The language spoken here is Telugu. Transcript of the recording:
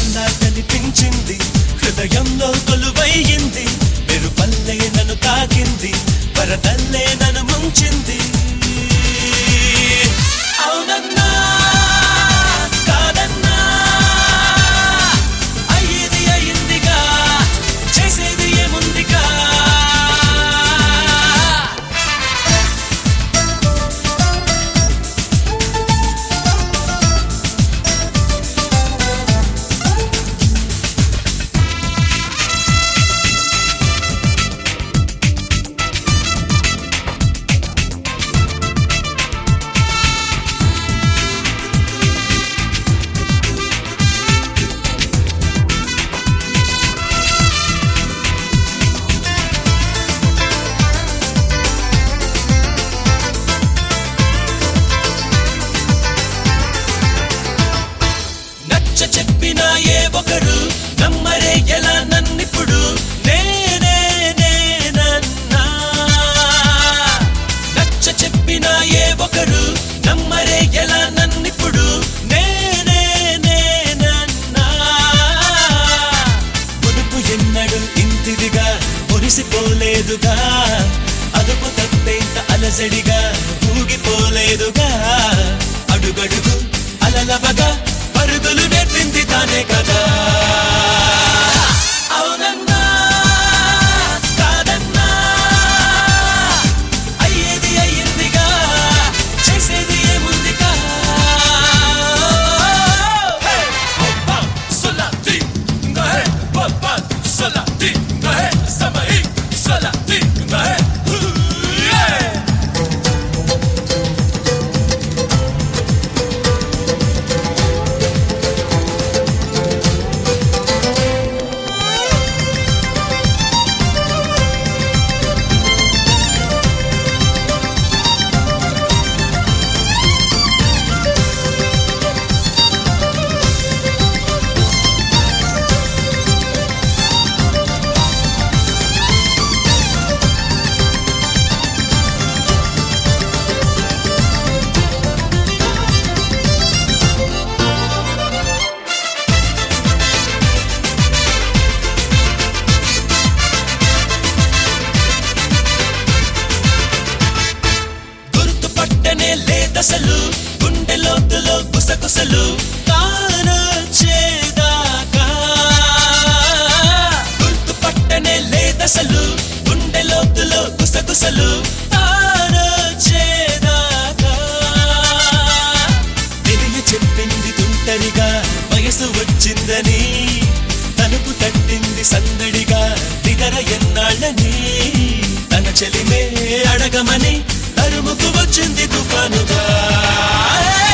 చుక్కల్లా కనిపించింది హృదయంలో కొలువయ్యింది మెరుపల్లే నన్ను తాకింది వరదల్లే నన్ను ముంచింది అవునన్నా కాదన్నా అయ్యేది అయ్యిందిగా చేసేది ఏముందిగా నచ్చ చెప్పిన ఏ ఒకరు నమ్మరే ఎలా నన్నిప్పుడు నేనే నేనన్నా నచ్చ చెప్పిన ఏ ఒకరు నమ్మరే ఎలా నన్నిప్పుడు నేనే నేనన్నా మునుపు ఎన్నడు ఇంతిదిగా మురిసిపోలేదుగా అదుపు తప్పేంత అలజడిగా ఊగిపోలేదుగా అడుగడుగు అలలవగా పరుగులు నేర్పింది తానే కదా అవునన్నా కాదన్నా అయ్యేది అయ్యిందిగా చేసేది ఏముందిగా హే హోపా సొలాతి నహే హోపా సొలాతి నహే సమై సొలాతి నహే హుయే గుర్తుపట్టనే లేదసలు గుండె లోతులో గుసగుసలు తానొచ్చేదాకా గుర్తుపట్టనే లేదసలు గుండె లోతులో గుసగుసలు తానొచ్చేదాకా తెలియ చెప్పింది తుంటరిగా వయసు వచ్చిందని తలుపు తట్టింది సందడిగా నిదర ఎన్నాళ్ళని తన చెలిమే అడగమని తరుముకు వచ్చింది తుఫానుగా